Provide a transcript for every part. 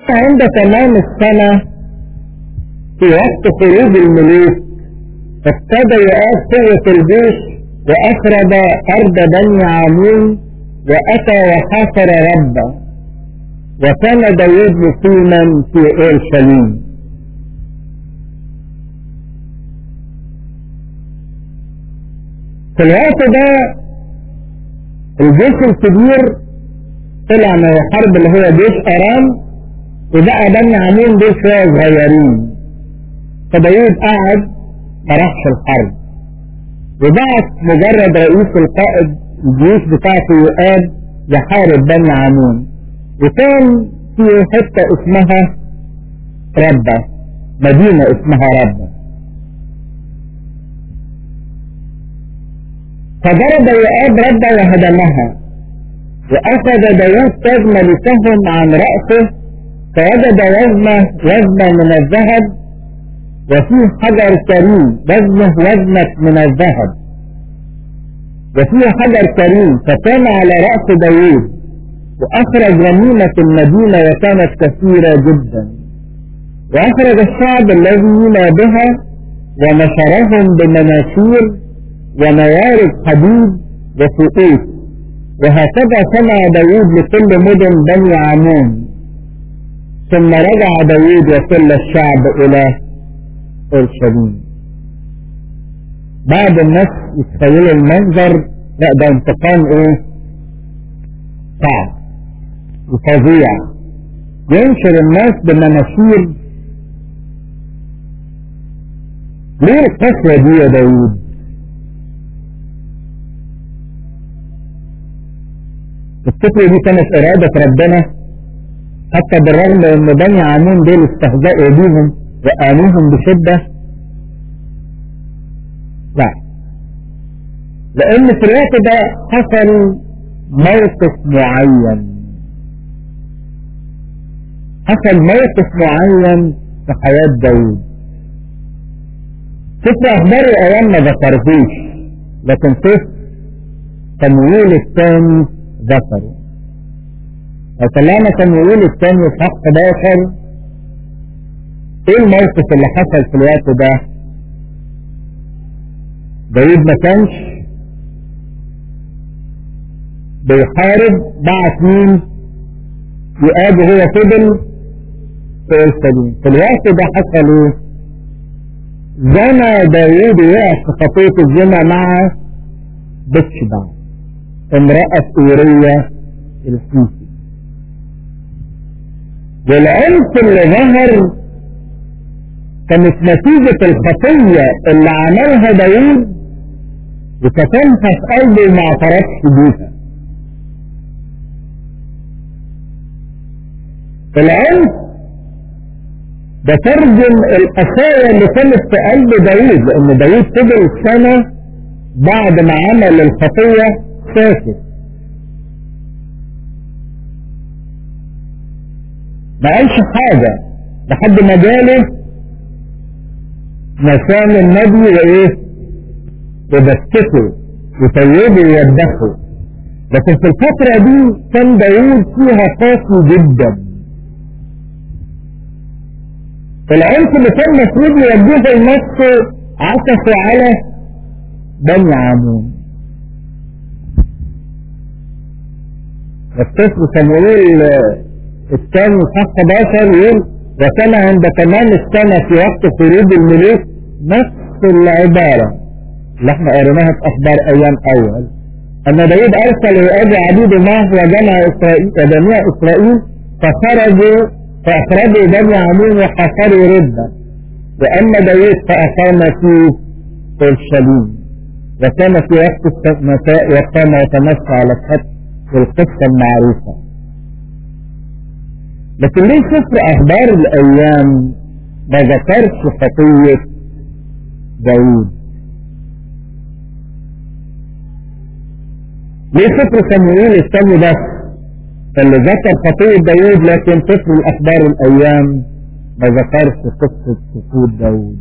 عند تمام السنة في وقت خروج الملوك ابتدى يقاد قوة الجيش وأخرج أرض بني عمون وأتى وحاصر ربه وكان داود مقيما في اورشليم في الوقت ده الجيش الكبير طلع من الحرب اللي هو جيش ارام وبقى بني عمون دول شويه صغيرين فداود قعد ما راحش الحرب وبعت مجرد رئيس القائد الجيوش بتاعته يؤاب يحارب بني عمون وكان في حتة اسمها ربة مدينة اسمها ربة فضرب يؤاب ربة وهدمها وأخذ داود تاج ملكهم عن رأسه فوجد وزنه وزنا من الذهب وفيه حجر كريم وزنه وزنة من الذهب وفيه حجر كريم فكان على رأس داود وأخرج غنيمة المدينة وكانت كثيرة جدا وأخرج الشعب الذي ينى بها ونشرهم بمناشير ونوارد حديد وسقوط وهكذا سمع داود لكل مدن بني عمون ثم رجع داود وكل الشعب إلى اورشليم بعد الناس يتخيلوا المنظر لا ده انتقام ايه صعب وفظيع ينشر الناس بمناشير ليه القسوة دي يا داود الفكرة دي كانت إرادة ربنا حتى بالرغم ان بني عمون دول استهزأوا بيهم وآلوهم بشدة لا لأن في الوقت ده حصل موقف معين حصل موقف معين في حياة داود سفر أخبار الأيام ما ذكرهوش لكن سفر تمويل الثاني ذكره فطلعنا تمويل الثاني في حق 11 ايه الموقف اللي حصل في الوقت ده داود ما كانش بيحارب بعت مين يقاد هو فضل في اورشليم في الوقت ده حصل ايه زنى داوود وقع في خطية الزنا مع بتشبع امرأة اورية الحوثي والعنف اللي ظهر كانت نتيجة الخطية اللي عملها داوود وكتمها في قلبه وما اعترفش بيها العنف ده ترجم القساوة اللي كانت في قلب داوود لأن داوود فضل سنة بعد ما عمل الخطية ساكت ما قالش حاجة لحد ما جاله نسان النبي وايه يبسكه يطيبه ويوبخه لكن في الفترة دي كان داوود فيها قاسي جدا العنف اللي كان المفروض يوجهه لنفسه عكسه على بني عمون الطفل صموئيل الثاني صح 11 يقول وكان عند تمام السنة في وقت خروج الملوك نفس العبارة اللي احنا قريناها في أخبار أيام أول أن داود أرسل وأجى عبيد معه وجمع إسرائيل جميع إسرائيل فخرجوا فأخرجوا بني عمون وحصروا ردة وأما داود فأقام في أورشليم وكان في وقت المساء وقام وتمشى على الخط والقصة المعروفة لكن ليه سفر أخبار الأيام ما ذكرش خطية داود ليه سفر صموئيل الثاني بس اللي ذكر خطية داود لكن سفر الأخبار الأيام ما ذكرش قصة سقوط داود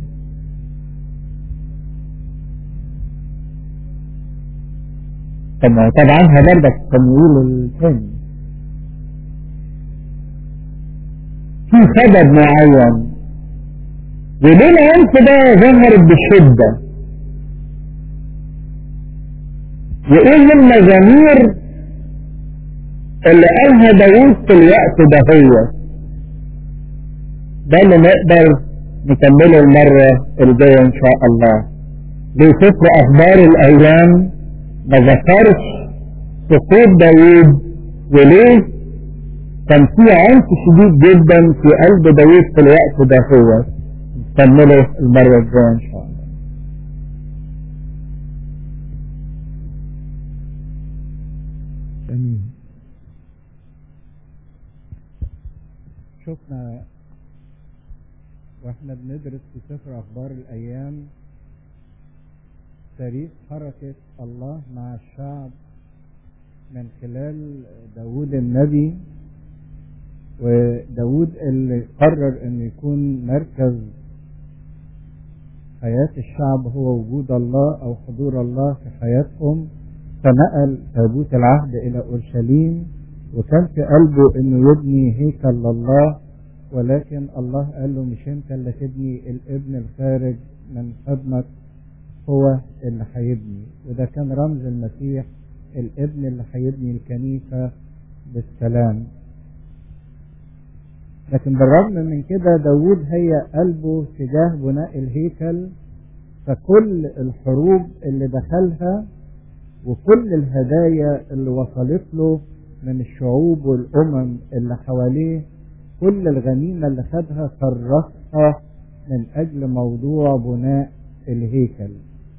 طبعا طبعا برضك صموئيل الثاني في سبب معين وليه العنف ده ظهرت بشدة وايه المزامير اللي قالها داوود في الوقت ده هو ده اللي نقدر نكمله المرة الجاية ان شاء الله بسفر اخبار الايام ما ذكرش سقوط داوود وليه كان في عنف شديد جدا في قلب داوود في الوقت ده هو نكمله المرة الجاية ان شاء الله امين شفنا واحنا بندرس في سفر اخبار الايام تاريخ حركة الله مع الشعب من خلال داود النبي وداود اللي قرر ان يكون مركز حياة الشعب هو وجود الله او حضور الله في حياتهم فنقل تابوت العهد الى اورشليم وكان في قلبه انه يبني هيكل لله ولكن الله قال له مش انت اللي تبني الابن الخارج من حضنك هو اللي هيبني وده كان رمز المسيح الابن اللي هيبني الكنيسة بالسلام لكن بالرغم من كده داود هي قلبه تجاه بناء الهيكل فكل الحروب اللي دخلها وكل الهدايا اللي وصلت له من الشعوب والأمم اللي حواليه كل الغنيمة اللي خدها صرفها من أجل موضوع بناء الهيكل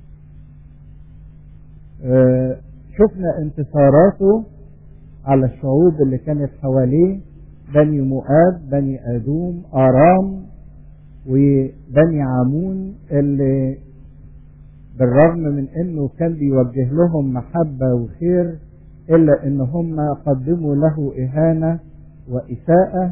آه شفنا انتصاراته على الشعوب اللي كانت حواليه بني مؤاب بني أدوم آرام وبني عمون اللي بالرغم من انه كان بيوجه لهم محبة وخير الا ان هم قدموا له اهانة واساءة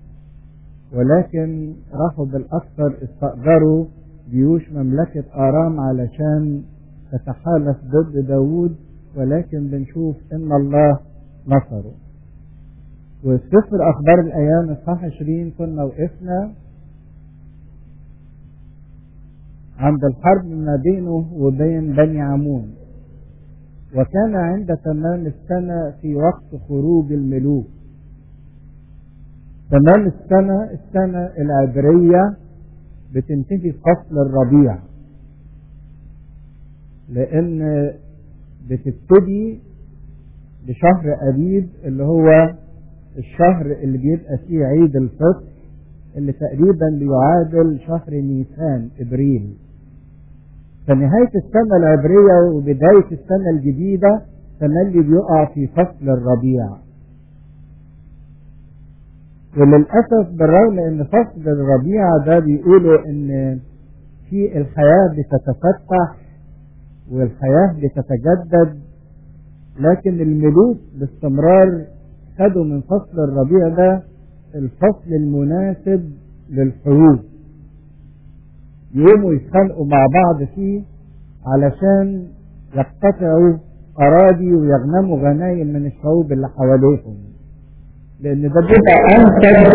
ولكن راحوا بالاكثر استأجروا جيوش مملكة ارام علشان تتحالف ضد داود ولكن بنشوف ان الله نصره وفي سفر اخبار الايام اصحاح 20 كنا وقفنا عند الحرب ما بينه وبين بني عمون وكان عند تمام السنة في وقت خروج الملوك تمام السنة السنة العبرية بتنتهي في فصل الربيع لأن بتبتدي بشهر أبيب اللي هو الشهر اللي بيبقى فيه عيد الفطر اللي تقريبا بيعادل شهر نيسان ابريل فنهاية السنة العبرية وبداية السنة الجديدة تملي بيقع في فصل الربيع وللأسف بالرغم ان فصل الربيع ده بيقولوا ان في الحياة بتتفتح والحياة بتتجدد لكن الملوك باستمرار خدوا من فصل الربيع ده الفصل المناسب للحروب يقوموا يتخانقوا مع بعض فيه علشان يقتطعوا أراضي ويغنموا غنايم من الشعوب اللي حواليهم لأن ده بيبقى أنسب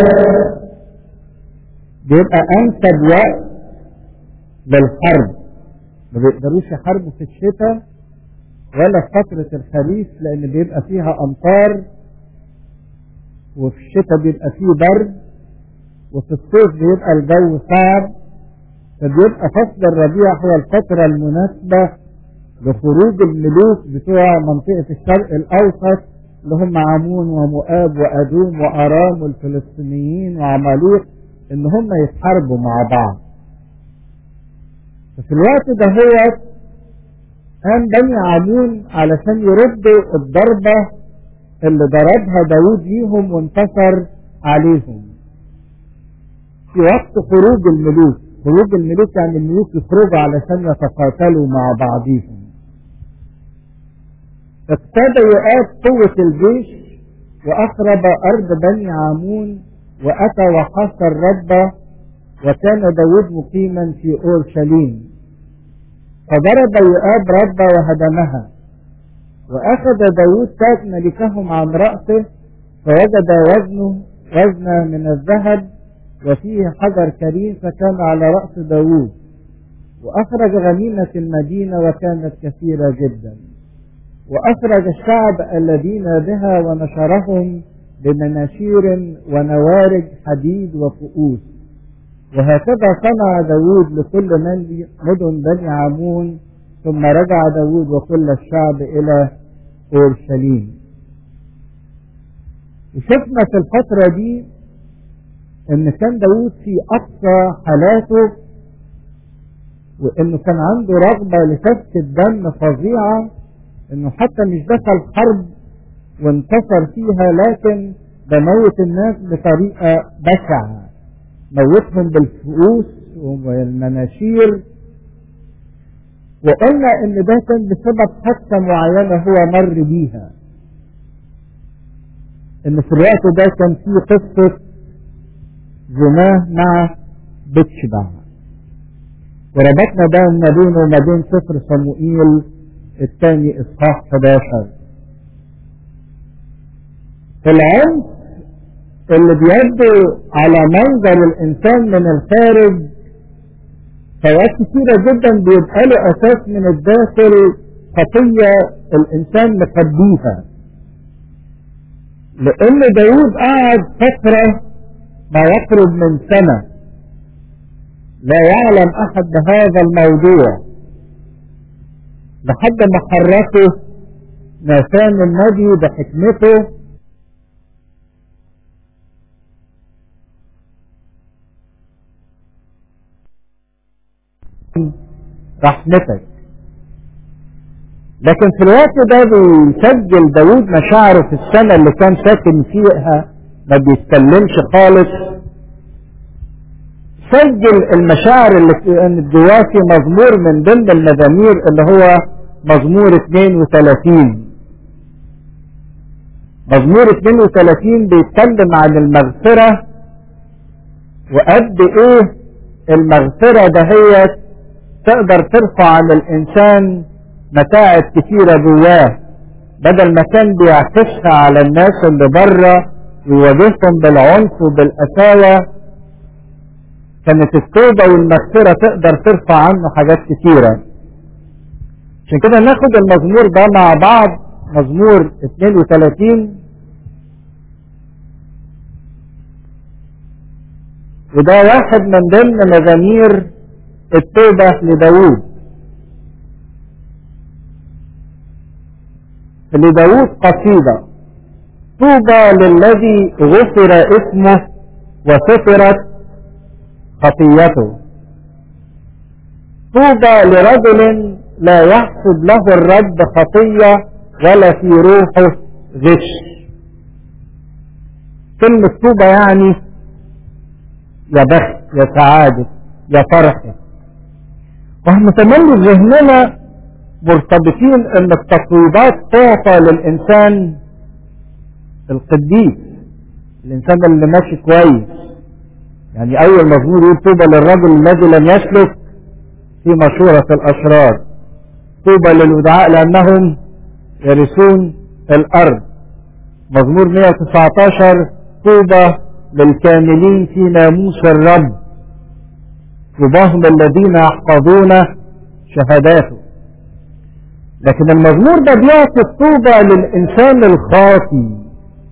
بيبقى أنسب وقت للحرب ما بيقدروش يحاربوا في الشتاء ولا في فترة الخريف لأن بيبقى فيها أمطار وفي الشتاء بيبقى فيه برد وفي الصيف بيبقى الجو صعب فبيبقى فصل الربيع هو الفترة المناسبة لخروج الملوك بتوع منطقة الشرق الأوسط اللي هم عمون ومؤاب وأدوم وأرام والفلسطينيين وعماليق إن هم يتحاربوا مع بعض ففي الوقت ده هو قام بني عمون علشان يردوا الضربة اللي ضربها داود ليهم وانتصر عليهم في وقت خروج الملوك خروج الملوك يعني الملوك يخرجوا علشان يتقاتلوا مع بعضهم اقتدى يؤاب قوة الجيش وأخرب أرض بني عامون وأتى وحاصر ربة وكان داود مقيما في أورشليم فضرب يؤاب ربة وهدمها وأخذ داود تاج ملكهم عن رأسه فوجد وزنه وزن من الذهب وفيه حجر كريم فكان على رأس داوود وأخرج غنيمة المدينة وكانت كثيرة جدا وأخرج الشعب الذين بها ونشرهم بمناشير ونوارج حديد وفؤوس وهكذا صنع داود لكل مدن بني عمون ثم رجع داود وكل الشعب إلى أورشليم وشفنا في الفترة دي ان كان داود في اقصى حالاته وانه كان عنده رغبة لسفك الدم فظيعة انه حتى مش دخل حرب وانتصر فيها لكن ده موت الناس بطريقة بشعة موتهم بالفؤوس والمناشير وقلنا ان ده كان بسبب حادثة معينة هو مر بيها ان في الوقت ده كان في قصة زناه مع بتشبع وربطنا ده ما بينه وما بين سفر صموئيل الثاني اصحاح 11 العنف اللي بيبدو على منظر الانسان من الخارج فوات كتيرة جدا بيبقى له اساس من الداخل خطية الانسان مخبيها لان داود قعد فترة ما يقرب من سنة لا يعلم احد بهذا الموضوع لحد ما حركه ناسان النبي بحكمته رحمتك لكن في الوقت ده بيسجل داود مشاعره في السنة اللي كان ساكن فيها ما بيتكلمش خالص سجل المشاعر اللي كانت جواه في مزمور من ضمن المزامير اللي هو مزمور 32 مزمور 32 بيتكلم عن المغفرة وقد ايه المغفرة دهيت تقدر ترفع عن الانسان متاعب كتيرة جواه بدل ما كان بيعكسها على الناس اللي بره ويواجههم بالعنف وبالقساوة كانت التوبة والمغفرة تقدر ترفع عنه حاجات كتيرة عشان كده ناخد المزمور ده مع بعض مزمور 32 وده واحد من ضمن مزامير التوبة لداود لداود قصيدة طوبى للذي غفر اسمه وسترت خطيته طوبى لرجل لا يحسب له الرب خطية ولا في روحه غش كلمة طوبى يعني يا بخت يا سعادة يا فرحة واحنا تملي ذهننا مرتبطين ان التطويبات تعطى للانسان القديس الانسان اللي ماشي كويس يعني اول مزمور يقول طوبى للرجل الذي لم يسلك في مشورة الاشرار طوبى للودعاء لانهم يرثون الارض مزمور 119 طوبى للكاملين في ناموس الرب طوباهم الذين يحفظون شهاداته لكن المزمور ده بيعطي الطوبى للإنسان الخاطي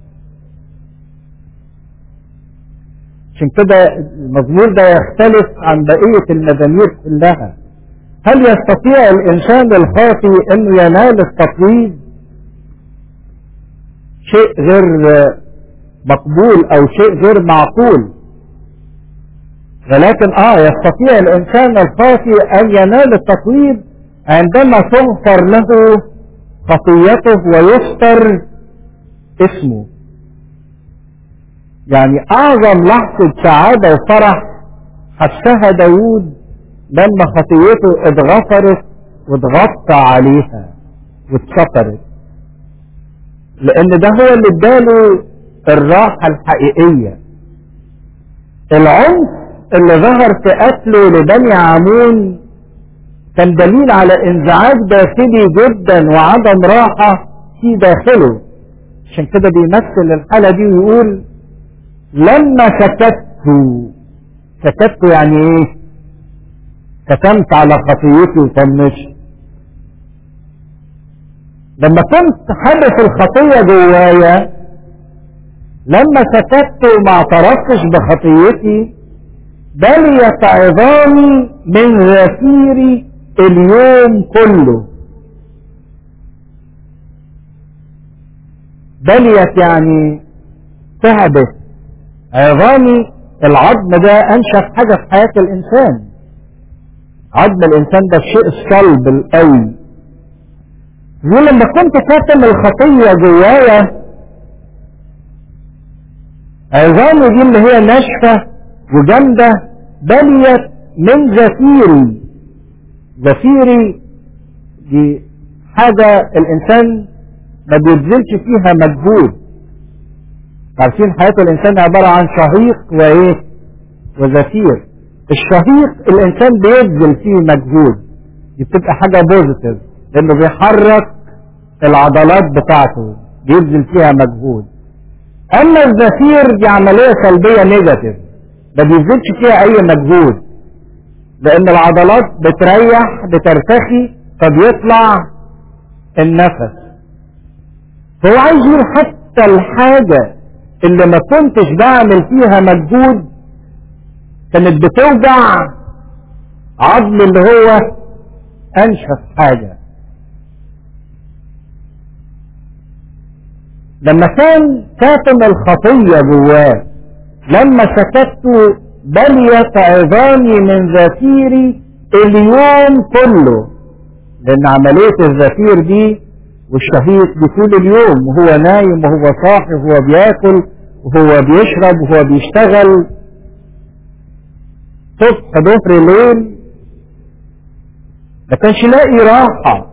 عشان كده المزمور ده يختلف عن بقية المزامير كلها هل يستطيع الإنسان الخاطي أنه ينال التطويب شيء غير مقبول أو شيء غير معقول ولكن آه يستطيع الإنسان الخاطي أن ينال التطويب عندما تغفر له خطيته ويستر اسمه يعني اعظم لحظة سعادة وفرح حسها داود لما خطيته اتغفرت واتغطى عليها واتسترت لان ده هو اللي اداله الراحة الحقيقية العنف اللي ظهر في قتله لبني عمون كان دليل على انزعاج داخلي جدا وعدم راحة في داخله عشان كده بيمثل الحالة دي ويقول لما سكت سكت يعني ايه كتمت على خطيتي وطنشت لما كنت حدث الخطية جوايا لما سكت وما اعترفتش بخطيتي بليت عظامي من غفيري اليوم كله بليت يعني تعبت عظامي العظم ده انشف حاجة في حياة الانسان عظم الانسان ده الشيء الصلب القوي ولما كنت كاتم الخطية جوايا عظامي دي اللي هي ناشفة وجامدة بليت من زفيري زفيري دي حاجة الإنسان ما بيبذلش فيها مجهود عارفين حياة الإنسان عبارة عن شهيق وإيه وزفير الشهيق الإنسان بيبذل فيه مجهود دي بتبقى حاجة بوزيتيف لأنه بيحرك العضلات بتاعته بيبذل فيها مجهود أما الزفير دي عملية سلبية نيجاتيف ما بيبذلش فيها أي مجهود لأن العضلات بتريح بترتخي فبيطلع النفس هو عايز يقول حتى الحاجة اللي ما كنتش بعمل فيها مجهود كانت بتوجع عظم اللي هو انشف حاجة لما كان كاتم الخطية جواه لما سكت بليت عظامي من زفيري اليوم كله لان عملية الزفير دي والشهيق بطول اليوم وهو نايم وهو صاحي وهو بياكل وهو بيشرب وهو بيشتغل صبح ظهر ليل ما كانش لاقي راحة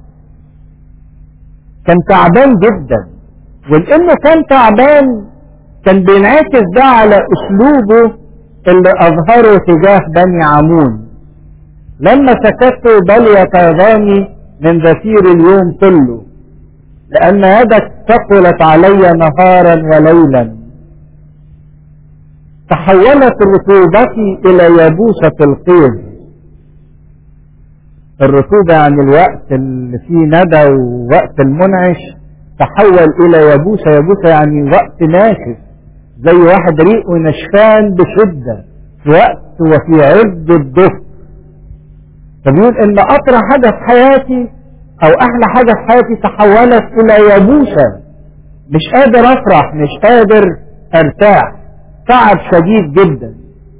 كان تعبان جدا ولانه كان تعبان كان بينعكس ده على اسلوبه اللي اظهره تجاه بني عمون لما سكت بليت عظامي من ذفير اليوم كله لأن يدك ثقلت علي نهارا وليلا تحولت رطوبتي إلى يبوسة القيظ الرطوبة يعني الوقت اللي فيه ندى ووقت المنعش تحول إلى يبوسة يبوسة يعني وقت ناشف زي واحد ريقه نشفان بشدة في وقت وفي عز الدفء فبيقول إن أطرى حاجة في حياتي او احلى حاجة في حياتي تحولت الى يبوسة مش قادر افرح مش قادر ارتاح تعب شديد جدا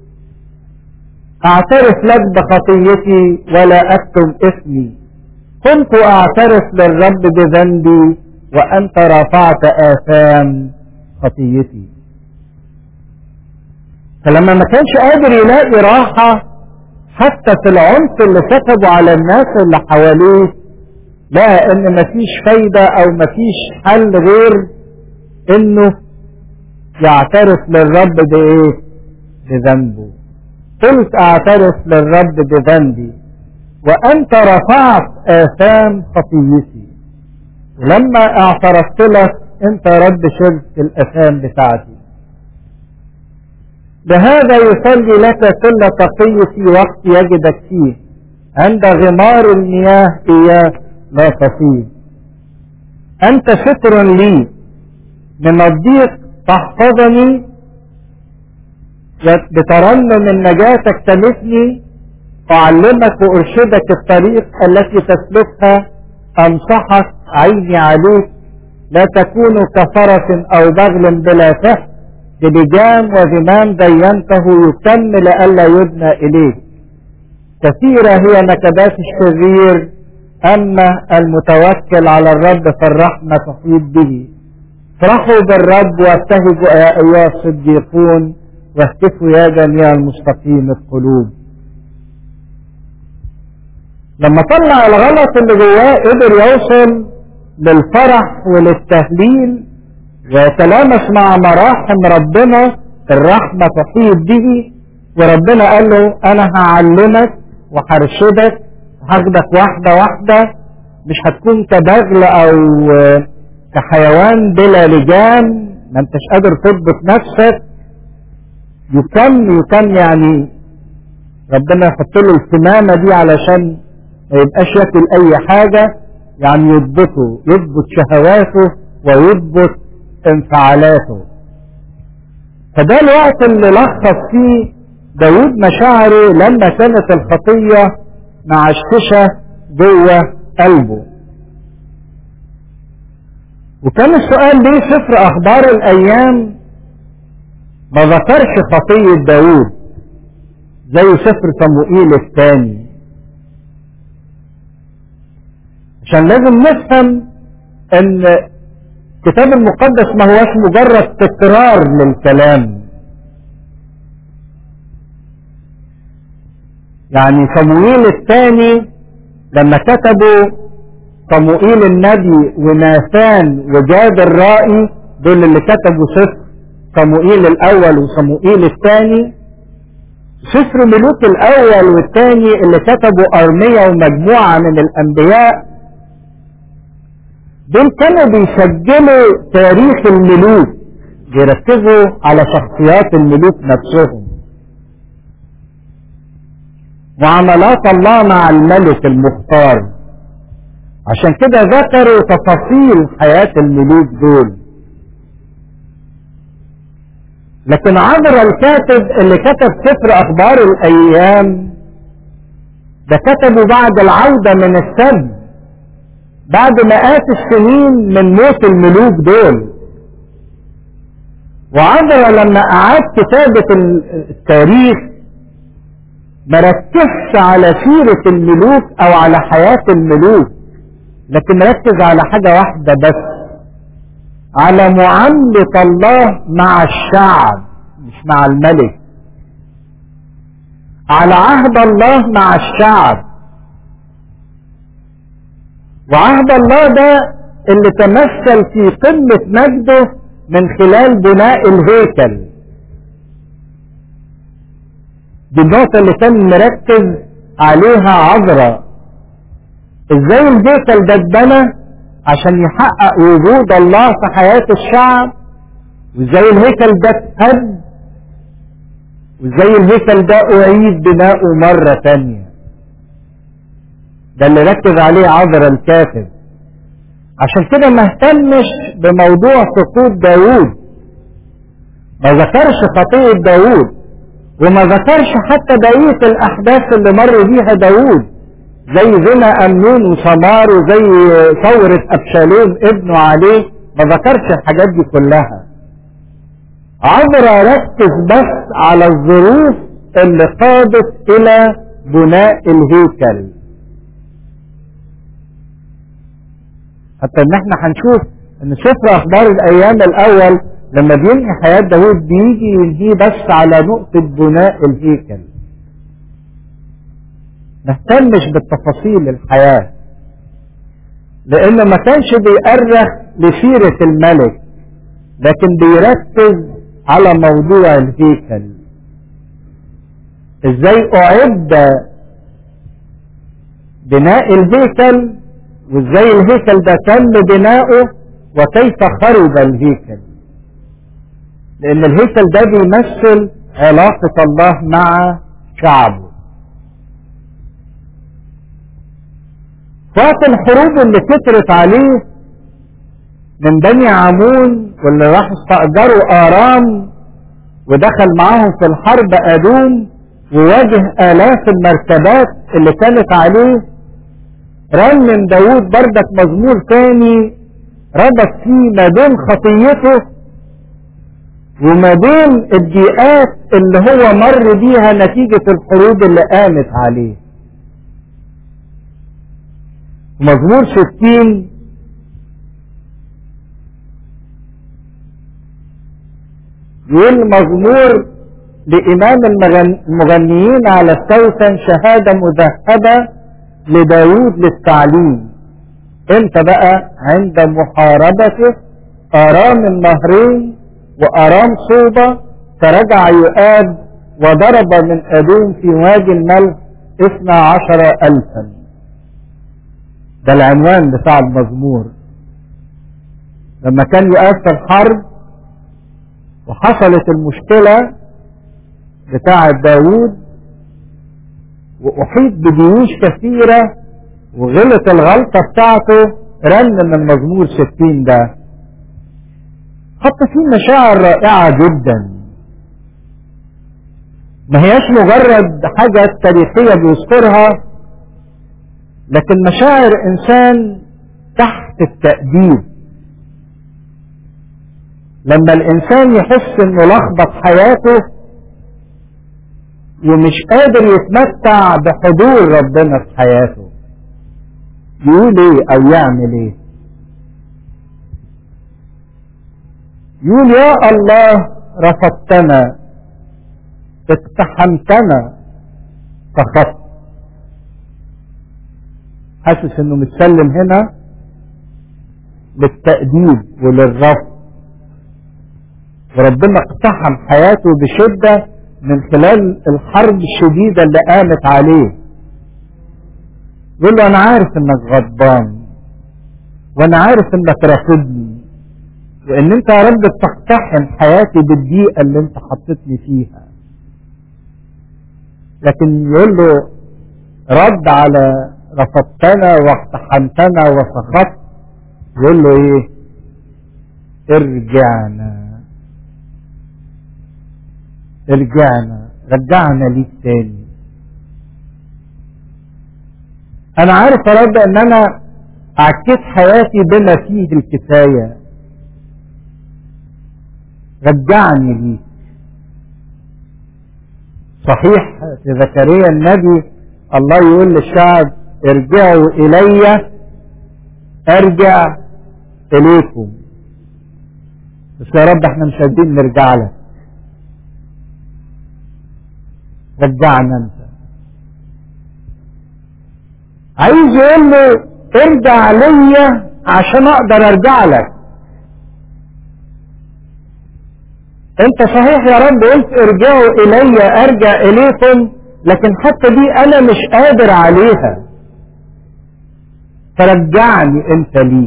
اعترف لك بخطيتي ولا اكتم اسمي كنت اعترف للرب بذنبي وانت رفعت اثام خطيتي فلما ما كانش قادر يلاقي راحة حتى في العنف اللي كتبوا على الناس اللي حواليه لقى ان مفيش فايدة او مفيش حل غير انه يعترف للرب بايه بذنبه قلت اعترف للرب بذنبي وانت رفعت اثام خطيتي ولما اعترفت لك انت يا رب شلت الاثام بتاعتي بهذا يصلي لك كل تقي في وقت يجدك فيه عند غمار المياه اياه لا تفيض أنت ستر لي من الضيق تحفظني بترنم من نجاتك تمثني أعلمك وأرشدك الطريق التي تسلكها أنصحك عيني عليك لا تكون كفرس أو بغل بلا فهم بلجام وزمام زينته يكمل ألا يدنى إليك كثيرة هي نكبات الشرير أما المتوكل على الرب فالرحمة تحيط به افرحوا بالرب وابتهجوا يا أيها الصديقون واهتفوا يا جميع المستقيم القلوب لما طلع الغلط اللي جواه قدر يوصل للفرح وللتهليل ويتلامس مع مراحم ربنا الرحمة تحيط به وربنا قال له أنا هعلمك وهرشدك هاخدك واحدة واحدة مش هتكون كبغل او كحيوان بلا لجام ما انتش قادر تضبط نفسك يكم يكم يعني ربنا يحط له الكمامة دي علشان ما يبقاش ياكل اي حاجة يعني يضبطه يضبط شهواته ويضبط انفعالاته فده الوقت اللي لخص فيه داود مشاعره لما كانت الخطية معششة جوه قلبه وكان السؤال ليه سفر اخبار الايام ما ذكرش خطية داود زي سفر صموئيل الثاني عشان لازم نفهم ان الكتاب المقدس ما هوش مجرد تكرار للكلام يعني صموئيل الثاني لما كتبوا صموئيل النبي وناثان وجاد الرائي دول اللي كتبوا سفر صموئيل الاول وصموئيل الثاني سفر ملوك الاول والثاني اللي كتبوا ارميا ومجموعة من الانبياء دول كانوا بيسجلوا تاريخ الملوك بيركزوا على شخصيات الملوك نفسهم معاملات الله مع الملك المختار عشان كده ذكروا تفاصيل حياة الملوك دول لكن عبر الكاتب اللي كتب سفر اخبار الايام ده كتبه بعد العودة من السجن بعد مئات السنين من موت الملوك دول وعبر لما اعاد كتابة التاريخ ما ركزش على سيرة الملوك او على حياة الملوك لكن ركز على حاجة واحدة بس على معاملة الله مع الشعب مش مع الملك على عهد الله مع الشعب وعهد الله ده اللي تمثل في قمة مجده من خلال بناء الهيكل دي النقطة اللي كان مركز عليها عذرا ازاي الهيكل ده اتبنى عشان يحقق وجود الله في حياة الشعب وازاي الهيكل ده اتهد وازاي الهيكل ده اعيد بناؤه مرة تانية ده اللي ركز عليه عذر الكاتب عشان كده ما اهتمش بموضوع سقوط داوود ما ذكرش خطية داوود وما ذكرش حتى بقية الأحداث اللي مر بيها داوود زي زنا أمنون وسمار وزي ثورة أبشالوم ابنه عليه ما ذكرش الحاجات دي كلها عبر ركز بس على الظروف اللي قادت إلى بناء الهيكل حتى ان احنا هنشوف ان سفر اخبار الايام الاول لما بينهي حياة داود بيجي ينهيه بس على نقطة بناء الهيكل نهتمش بالتفاصيل الحياة لان ما كانش بيأرخ لسيرة الملك لكن بيركز على موضوع الهيكل ازاي اعد بناء الهيكل وازاي الهيكل ده تم بناؤه وكيف خرب الهيكل لان الهيكل ده بيمثل علاقة الله مع شعبه وقت الحروب اللي كترت عليه من بني عمون واللي راح استأجروا آرام ودخل معاهم في الحرب أدوم وواجه آلاف المركبات اللي كانت عليه رنم داود بردك مزمور تاني ربط فيه ما بين خطيته وما بين الضيقات اللي هو مر بيها نتيجة الحروب اللي قامت عليه مزمور ستين يقول مزمور لإمام المغنيين على السوسن شهادة مذهبة لداود للتعليم امتى بقى عند محاربته ارام النهرين وارام صوبة فرجع يؤاب وضرب من ادوم في وادي الملح اثنى عشر الفا ده العنوان بتاع المزمور لما كان يؤاب في الحرب وحصلت المشكلة بتاع داوود وأحيط بجيوش كثيرة وغلط الغلطة بتاعته رنم المزمور 60 ده حط فيه مشاعر رائعة جدا ما هياش مجرد حاجة تاريخية بيذكرها لكن مشاعر إنسان تحت التأديب لما الإنسان يحس إنه لخبط حياته ومش قادر يتمتع بحضور ربنا في حياته يقول ايه او يعمل ايه يقول يا الله رفضتنا اقتحمتنا فخفت حاسس انه متسلم هنا للتأديب وللرفض وربنا اقتحم حياته بشدة من خلال الحرب الشديدة اللي قامت عليه يقول له انا عارف انك غضبان وانا عارف انك رافضني وان انت يا رب بتقتحم حياتي بالضيقه اللي انت حطيتني فيها لكن يقول له رد على رفضتنا واقتحمتنا وسخطت يقول له ايه ارجعنا ارجعنا رجعنا ليك تاني انا عارف يا رب ان انا عكيت حياتي بما فيه الكفاية رجعني ليك صحيح في زكريا النبي الله يقول للشعب ارجعوا الي ارجع اليكم بس يا رب احنا مش قادرين نرجع لك رجعنا انت عايز يقول له ارجع ليا عشان اقدر ارجع لك انت صحيح يا رب قلت ارجعوا الي ارجع اليكم لكن حتى دي انا مش قادر عليها فرجعني انت لي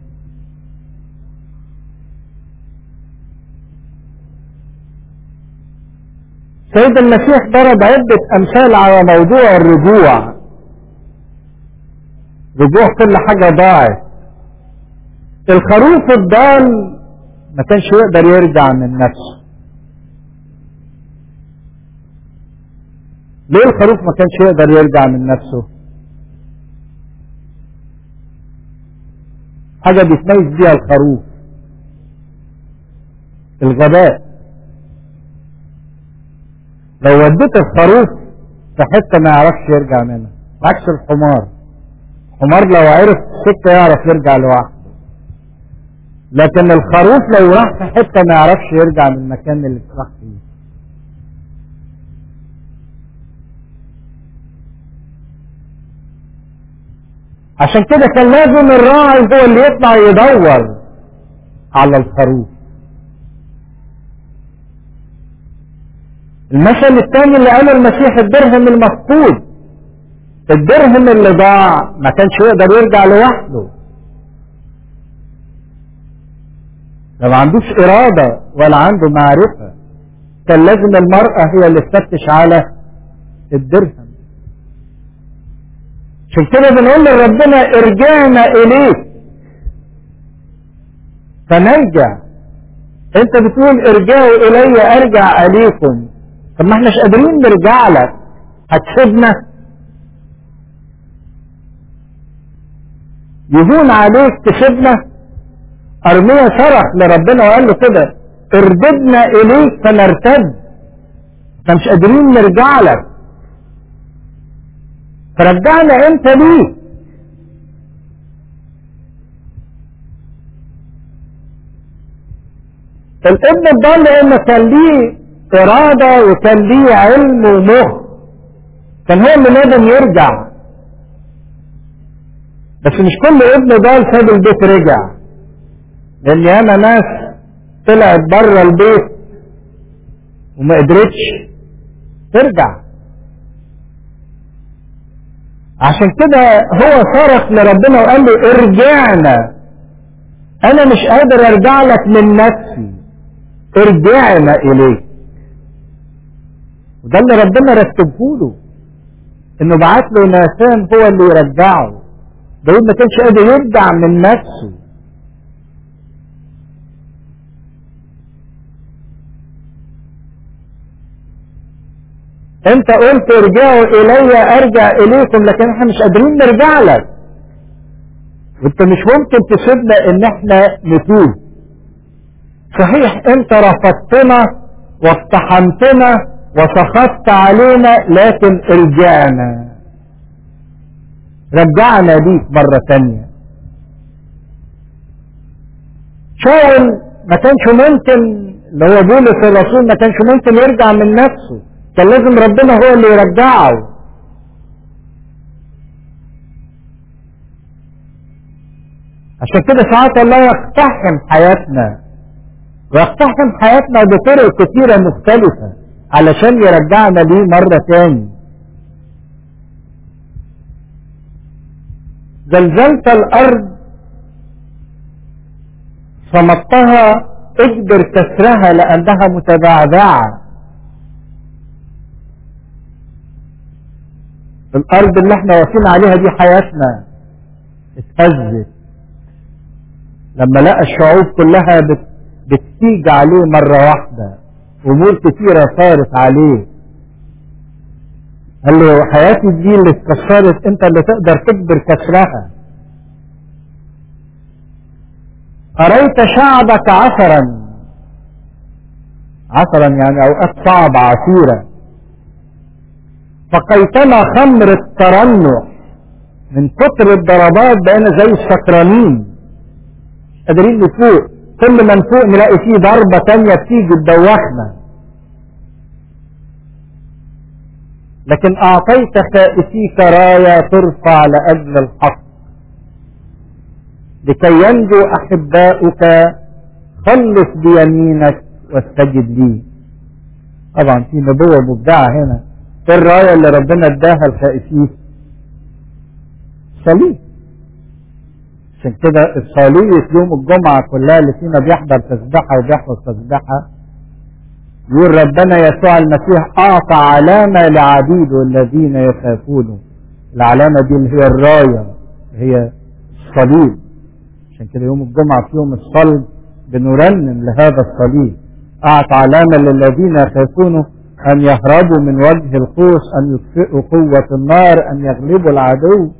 سيد المسيح ضرب عدة امثال على موضوع الرجوع رجوع كل حاجة ضاعت الخروف الضال ما كانش يقدر يرجع من نفسه ليه الخروف ما كانش يقدر يرجع من نفسه حاجة بيتميز بيها الخروف الغباء لو وديت الخروف في حتة ما يعرفش يرجع منها عكس الحمار الحمار لو عرف سكة يعرف يرجع لوحده لكن الخروف لو راح في حتة ما يعرفش يرجع من المكان اللي راح فيه عشان كده كان لازم الراعي هو اللي يطلع يدور على الخروف المثل الثاني اللي قاله المسيح الدرهم المفقود الدرهم اللي ضاع ما كانش يقدر يرجع لوحده ما عندوش إرادة ولا عنده معرفة كان لازم المرأة هي اللي تفتش على الدرهم عشان كده بنقول لربنا ارجعنا إليك فنرجع انت بتقول ارجعوا الي ارجع اليكم طب ما احناش قادرين نرجع لك هتسيبنا يهون عليك تسيبنا ارميا صرخ لربنا وقال له كده ارددنا اليك فنرتد احنا مش قادرين نرجع لك فرجعنا انت ليك الابن الضال لانه كان ليه ارادة وكان ليه علم ومخ كان هو اللي لازم يرجع بس مش كل ابن ضال ساب البيت رجع لان ياما ناس طلعت بره البيت وما قدرتش ترجع عشان كده هو صرخ لربنا وقال له ارجعنا انا مش قادر ارجع لك من نفسي ارجعنا اليك وده اللي ربنا رتبه له انه بعت له ناسان هو اللي يرجعه داود ما كانش قادر يرجع من نفسه انت قلت ارجعوا الي ارجع اليكم لكن احنا مش قادرين نرجع لك وانت مش ممكن تسيبنا ان احنا نتوب صحيح انت رفضتنا واقتحمتنا وسخطت علينا لكن ارجعنا رجعنا ليك مرة تانية شاول ما كانش ممكن اللي هو بولس الرسول ما كانش ممكن يرجع من نفسه كان لازم ربنا هو اللي يرجعه عشان كده ساعات الله يقتحم حياتنا ويقتحم حياتنا بطرق كثيرة مختلفة علشان يرجعنا ليه مرة تاني زلزلت الأرض صمتها اجبر كسرها لأنها متبعبعة الأرض اللي احنا واقفين عليها دي حياتنا اتهزت لما لقى الشعوب كلها بت بتيجي عليه مرة واحدة أمور كتيرة صارت عليه قال له حياتي دي اللي اتكسرت انت اللي تقدر تجبر كسرها أريت شعبك عثرا عثرا يعني أوقات صعبة عسيرة فقيتنا خمر الترنح من كتر الضربات بقينا زي السكرانين قادرين نفوق كل ما نفوق نلاقي فيه ضربة تانية بتيجي تدوخنا لكن أعطيت خائفيك راية ترفع لأجل الحق لكي ينجو أحباؤك خلص بيمينك واستجب لي طبعا في نبوة مبدعة هنا ايه الراية اللي ربنا اداها الخائفين صليب عشان كده الصلية يوم الجمعة كلها اللي فينا بيحضر تسبحة وبيحفظ تسبحة يقول ربنا يسوع المسيح أعطى علامة لعبيده الذين يخافونه العلامة دي اللي هي الراية هي الصليب عشان كده يوم الجمعة في يوم الصلب بنرنم لهذا الصليب أعطى علامة للذين يخافونه أن يهربوا من وجه القوس أن يطفئوا قوة النار أن يغلبوا العدو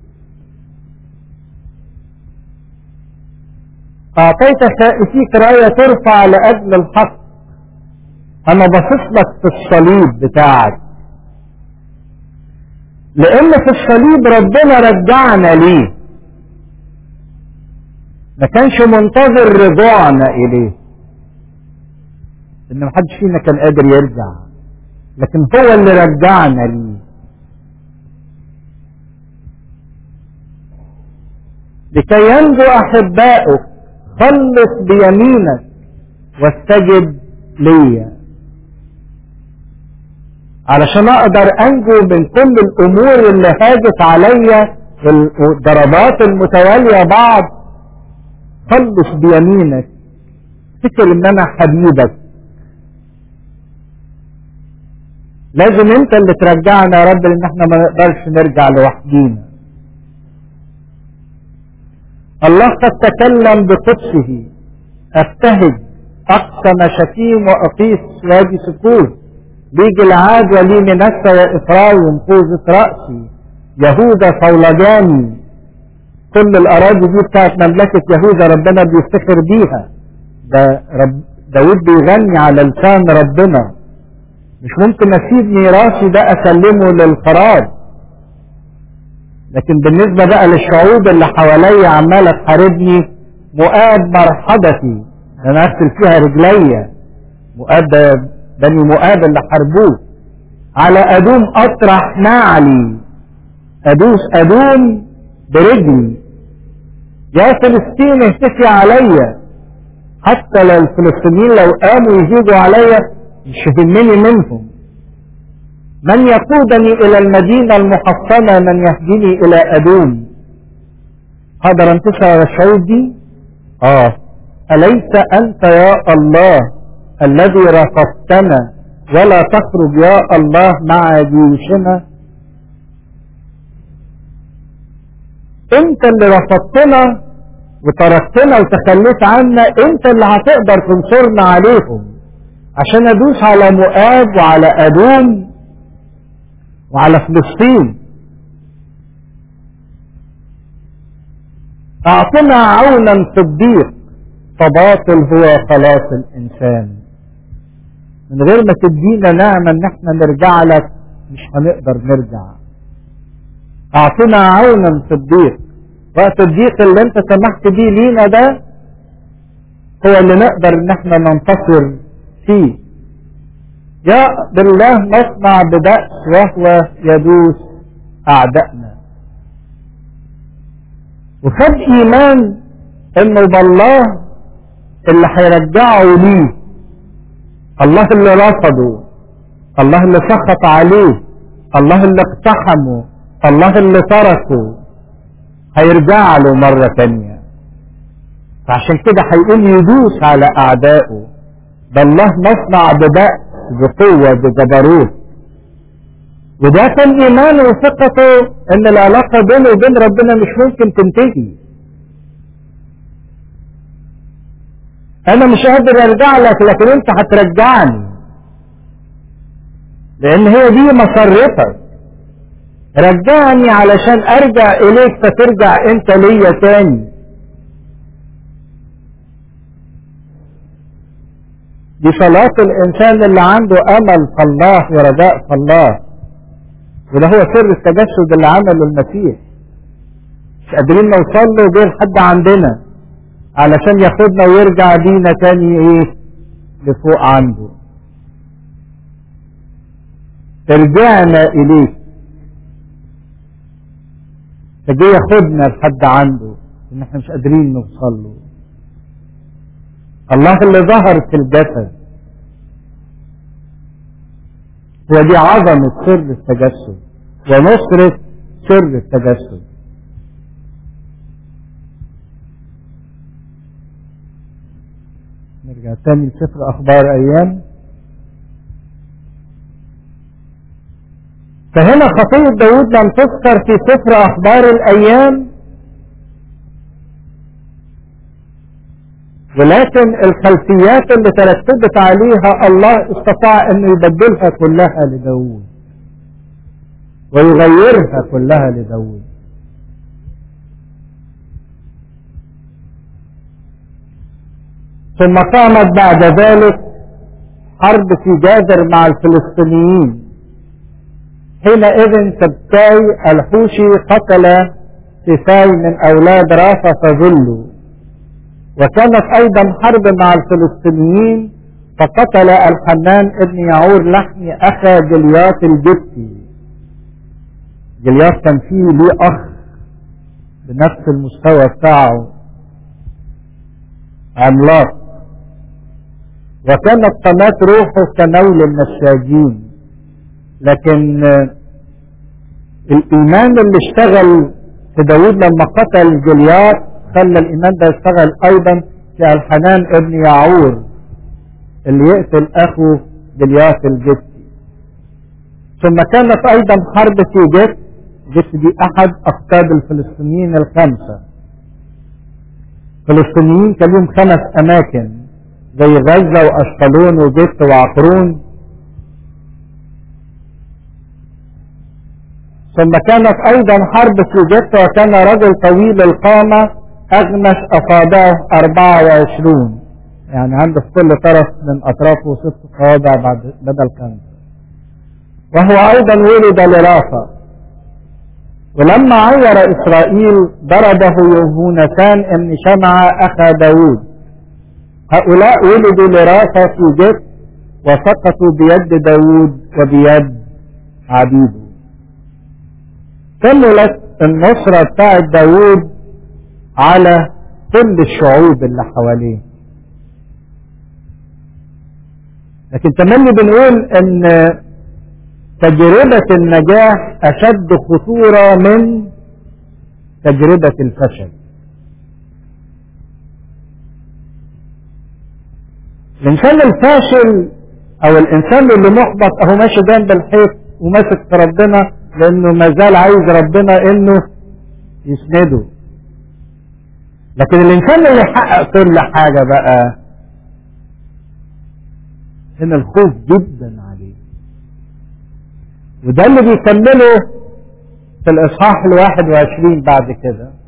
أعطيت خائفيك راية ترفع لأجل الحق أنا بصص لك في الصليب بتاعك لأن في الصليب ربنا رجعنا ليه ما كانش منتظر رجوعنا إليه إن محدش فينا كان قادر يرجع لكن هو اللي رجعنا ليه لكي ينجو أحبائك خلص بيمينك واستجب ليا علشان اقدر انجو من كل الامور اللي هاجت عليا والضربات المتوالية بعض خلص بيمينك فكر ان انا حبيبك لازم انت اللي ترجعنا يا رب لان احنا ما نقدرش نرجع لوحدينا الله قد تكلم بقدسه ابتهج اقسم شتيم واقيس وادي سكوت لي جلعاد ولي منسى وإفرايم خوذة رأسي يهوذا صولجاني كل الأراضي دي بتاعت مملكة يهوذا ربنا بيفتخر بيها ده رب داود بيغني على لسان ربنا مش ممكن اسيب ميراثي ده اسلمه للخراب لكن بالنسبة بقى للشعوب اللي حواليا عمالة تحاربني مؤاب مرحبتي انا اغسل فيها رجليا مؤاب ده بني مؤاب اللي حاربوه على ادوم اطرح نعلي ادوس ادوم برجلي يا فلسطين اهتفي عليا حتى لو الفلسطينيين لو قاموا يزيدوا عليا مش يهمني منهم من يقودني الى المدينة المحصنة من يهديني الى ادوم قدر انتصر على الشعوب دي اه اليس انت يا الله الذي رفضتنا ولا تخرج يا الله مع جيوشنا انت اللي رفضتنا وتركتنا وتخليت عنا انت اللي هتقدر تنصرنا عليهم عشان ادوس على مؤاب وعلى ادوم وعلى فلسطين اعطنا عونا في الضيق فباطل هو خلاص الانسان من غير ما تدينا نعمة ان احنا نرجع لك مش هنقدر نرجع اعطنا عونا في الضيق وقت الضيق اللي انت سمحت بيه لينا ده هو اللي نقدر ان احنا ننتصر فيه يا بالله نصنع ببأس وهو يدوس اعدائنا وخد ايمان انه بالله اللي هيرجعه ليه الله اللي رفضه الله اللي سخط عليه الله اللي اقتحمه الله اللي تركه هيرجع له مرة تانية فعشان كده هيقول يدوس على أعدائه ده الله نصنع ببأس بقوة بجبروت وده كان إيمانه وثقته إن العلاقة بينه وبين ربنا مش ممكن تنتهي أنا مش قادر أرجع لك لكن أنت هترجعني لأن هي دي مسرتك رجعني علشان ارجع اليك فترجع انت ليا تاني دي صلاة الانسان اللي عنده امل في الله ورجاء في الله وده هو سر التجسد اللي عمله المسيح مش قادرين نوصل له غير حد عندنا علشان ياخدنا ويرجع بينا تاني ايه لفوق عنده رجعنا اليك فجي ياخدنا لحد عنده ان احنا مش قادرين نوصل له الله اللي ظهر في الجسد هو دي عظمة سر التجسد ونصرة سر التجسد نرجع تاني لسفر اخبار ايام فهنا خطية داود لم تذكر في سفر أخبار الأيام ولكن الخلفيات اللي ترتبت عليها الله استطاع أن يبدلها كلها لداود ويغيرها كلها لداود ثم قامت بعد ذلك حرب في جازر مع الفلسطينيين حينئذ سبتاي الحوشي قتل سفاي من أولاد رافة فذلوا وكانت أيضا حرب مع الفلسطينيين فقتل الحنان ابن يعور لحمي أخا جلياس الجبتي جلياس كان فيه ليه أخ بنفس المستوى بتاعه عملاق وكانت قناة روحه كنول النساجين لكن الإيمان اللي اشتغل في داود لما قتل جليات خلى الإيمان ده يشتغل أيضا في الحنان ابن يعور اللي يقتل أخو جليات الجبتي ثم كانت أيضا حرب في جت جت دي أحد أقطاب الفلسطينيين الخمسة الفلسطينيين كان لهم خمس أماكن زي غزة وأشقلون وجت وعقرون ثم كانت ايضا حرب في جت وكان رجل طويل القامة اغمش اصابعه 24 يعني عنده في كل طرف من اطرافه ست صوابع بعد بدل خمسة وهو ايضا ولد لرافة ولما عير اسرائيل ضربه يهونتان ابن شمعة اخا داود هؤلاء ولدوا لرافة في جت وسقطوا بيد داود وبيد عبيده كملت النصرة بتاعت داود على كل الشعوب اللي حواليه لكن تملي بنقول ان تجربة النجاح اشد خطورة من تجربة الفشل الانسان الفاشل او الانسان اللي محبط اهو ماشي جنب الحيط وماسك في ربنا لانه ما زال عايز ربنا انه يسنده لكن الانسان اللي يحقق كل حاجة بقى هنا الخوف جدا عليه وده اللي بيكمله في الاصحاح الواحد وعشرين بعد كده